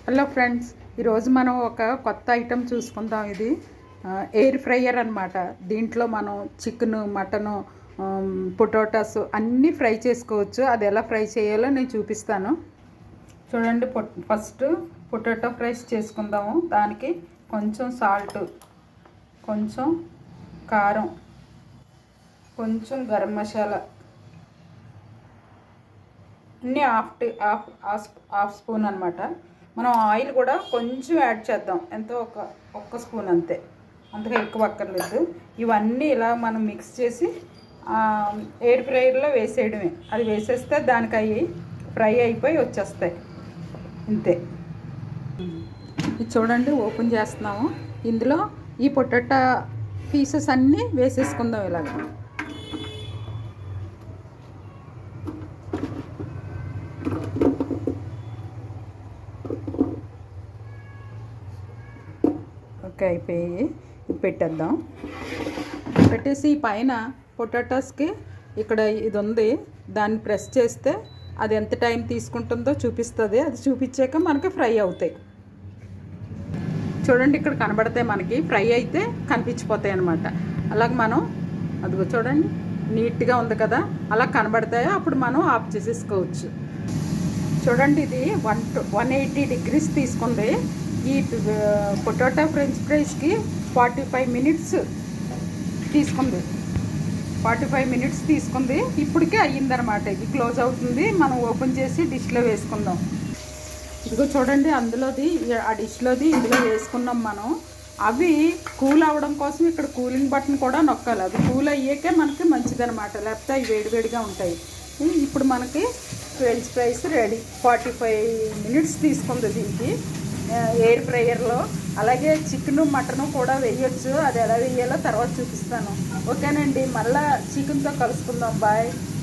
hello friends ఈరోజు మనం ఒక కొత్త ఐటెం చూసుకుందాం ఇది ఆ, ఎయిర్ ఫ్రైయర్ అనమాట దీంట్లో మనం చికెన్ మటను పొటాటోస్ అన్నీ ఫ్రై చేసుకోవచ్చు అది ఎలా ఫ్రై చేయాలో నేను చూపిస్తాను చూడండి పొట్ ఫస్ట్ పొటాటో ఫ్రైస్ చేసుకుందాము దానికి కొంచెం సాల్ట్ కొంచెం కారం కొంచెం గరం మసాలా అన్నీ half tea half half half spoon అనమాట మనం ఆయిల్ కూడా కొంచెం యాడ్ చేద్దాం ఎంతో ఒక ఒక్క స్పూన్ అంతే అంతగా ఎక్కువ అక్కర్లేదు ఇవన్నీ ఇలా మనం మిక్స్ చేసి ఎయిర్ ఫ్రైయర్లో వేసేయడమే అది వేసేస్తే దానికి అవి ఫ్రై అయిపోయి వచ్చేస్తాయి ఇంతే ఇది చూడండి ఓపెన్ చేస్తున్నాము ఇందులో ఈ పొటాటో పీసెస్ అన్నీ వేసేసుకుందాం ఇలాగ ఓకే అయిపోయి ఇది పెట్టేద్దాం పెట్టేసి ఈ పైన పొటాటోస్కి ఇక్కడ ఇది ఉంది దాన్ని ప్రెస్ చేస్తే అది ఎంత టైం తీసుకుంటుందో చూపిస్తుంది అది చూపించాక మనకి ఫ్రై అవుతాయి చూడండి ఇక్కడ కనబడతాయి మనకి ఫ్రై అయితే కనిపించిపోతాయి అనమాట అలాగ మనం అదిగో చూడండి నీట్గా ఉంది కదా అలా కనబడతాయో అప్పుడు మనం ఆఫ్ చేసేసుకోవచ్చు చూడండి ఇది వన్ వన్ ఎయిటీ డిగ్రీస్ తీసుకుంది ఈ పొటాటో ఫ్రెంచ్ ఫ్రైస్కి ఫార్టీ ఫైవ్ మినిట్స్ తీసుకుంది ఫార్టీ ఫైవ్ మినిట్స్ తీసుకుంది ఇప్పటికే అయ్యిందనమాట ఇది క్లోజ్ అవుతుంది మనం ఓపెన్ చేసి డిష్లో వేసుకుందాం ఇదిగో చూడండి అందులోది ఆ డిష్లోది ఇందులో వేసుకున్నాం మనం అవి కూల్ అవ్వడం కోసం ఇక్కడ కూలింగ్ బటన్ కూడా నొక్కాలి అది కూల్ అయ్యాకే మనకి మంచిదనమాట లేకపోతే అవి వేడివేడిగా ఉంటాయి ఇప్పుడు మనకి French fries ready forty five minutes తీసుకుంది దీనికి ఎయిర్ ఫ్రైయర్లో అలాగే చికెన్ మటన్ కూడా వేయొచ్చు అది ఎలా వేయాలో తర్వాత చూపిస్తాను ఓకేనండి మళ్ళీ చికెన్తో కలుసుకుందాం బాయ్